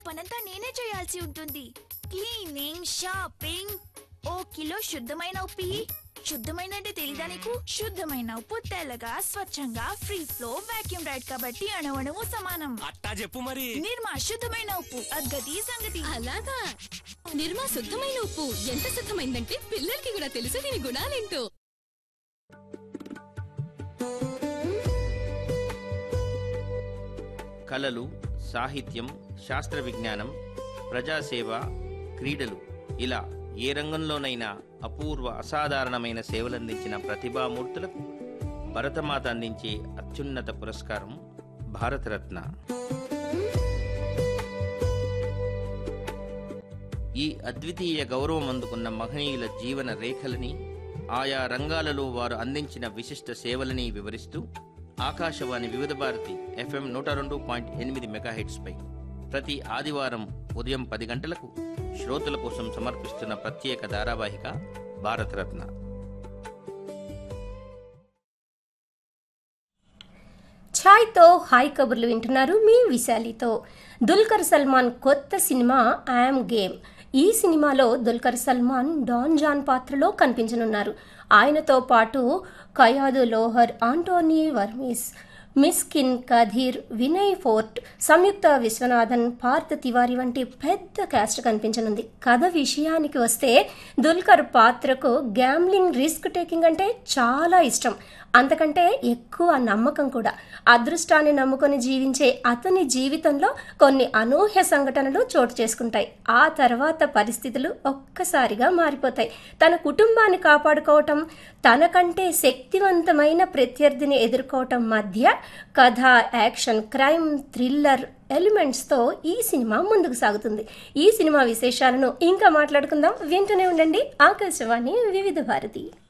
పనంతా నేనే చేయాల్సి ఉంటుంది క్లీనింగ్ షాపింగ్ ఓ కిలో శుద్ధమైన ఉప్పి శుద్ధమైన అంటే తెలీదా నీకు శుద్ధమైన ఉప్పు తెల్లగా స్వచ్ఛంగా ఫ్రీ ఫ్లో వాక్యూమ్ రైడ్ కాబట్టి అణవణము సమానం అట్టా చెప్పు మరి నిర్మా శుద్ధమైన ఉప్పు అద్గతి సంగతి అలాగా నిర్మా శుద్ధమైన ఉప్పు ఎంత శుద్ధమైందంటే పిల్లలకి కూడా తెలుసు దీని గుణాలేంటో కళలు సాహిత్యం శాస్త్ర విజ్ఞానం ప్రజాసేవ క్రీడలు ఇలా ఏ రంగంలోనైనా అపూర్వ అసాధారణమైన సేవలందించిన ప్రతిభామూర్తులకు భరతమాత అందించే అత్యున్నత పురస్కారం భారతరత్న ఈ అద్వితీయ గౌరవం అందుకున్న మహనీయుల జీవన రేఖలని ఆయా రంగాలలో వారు అందించిన విశిష్ట సేవలని వివరిస్తూ ఆకాశవాణి వివిధ భారతి ఎఫ్ఎం నూట రెండు పాయింట్ ఎనిమిది మెగాహెట్స్పై ప్రతి ఆదివారం ఉదయం పది గంటలకు శ్రోతల కోసం సమర్పిస్తున్న ప్రత్యేక ధారావాహిక భారతరత్న ఛాయ్తో హాయ్ కబుర్లు వింటున్నారు మీ విశాలితో దుల్కర్ సల్మాన్ కొత్త సినిమా ఐఎమ్ గేమ్ ఈ సినిమాలో దుల్కర్ సల్మాన్ డాన్ జాన్ పాత్రలో కనిపించనున్నారు ఆయనతో పాటు కయాదు లోహర్ ఆంటోనీ వర్మిస్ మిస్కిన్ కధీర్ వినయ్ ఫోర్ట్ సంయుక్త విశ్వనాథన్ పార్థ తివారీ వంటి పెద్ద క్యాస్ట్ కనిపించనుంది కథ విషయానికి వస్తే దుల్కర్ పాత్రకు గ్యామ్లింగ్ రిస్క్ టేకింగ్ అంటే చాలా ఇష్టం అంతకంటే ఎక్కువ నమ్మకం కూడా అదృష్టాన్ని నమ్ముకొని జీవించే అతని జీవితంలో కొన్ని అనూహ్య సంఘటనలు చోటు చేసుకుంటాయి ఆ తర్వాత పరిస్థితులు ఒక్కసారిగా మారిపోతాయి తన కుటుంబాన్ని కాపాడుకోవటం తనకంటే శక్తివంతమైన ప్రత్యర్థిని ఎదుర్కోవటం మధ్య కథ యాక్షన్ క్రైమ్ థ్రిల్లర్ ఎలిమెంట్స్తో ఈ సినిమా ముందుకు సాగుతుంది ఈ సినిమా విశేషాలను ఇంకా మాట్లాడుకుందాం వింటూనే ఉండండి ఆకాశవాణి వివిధ భారతి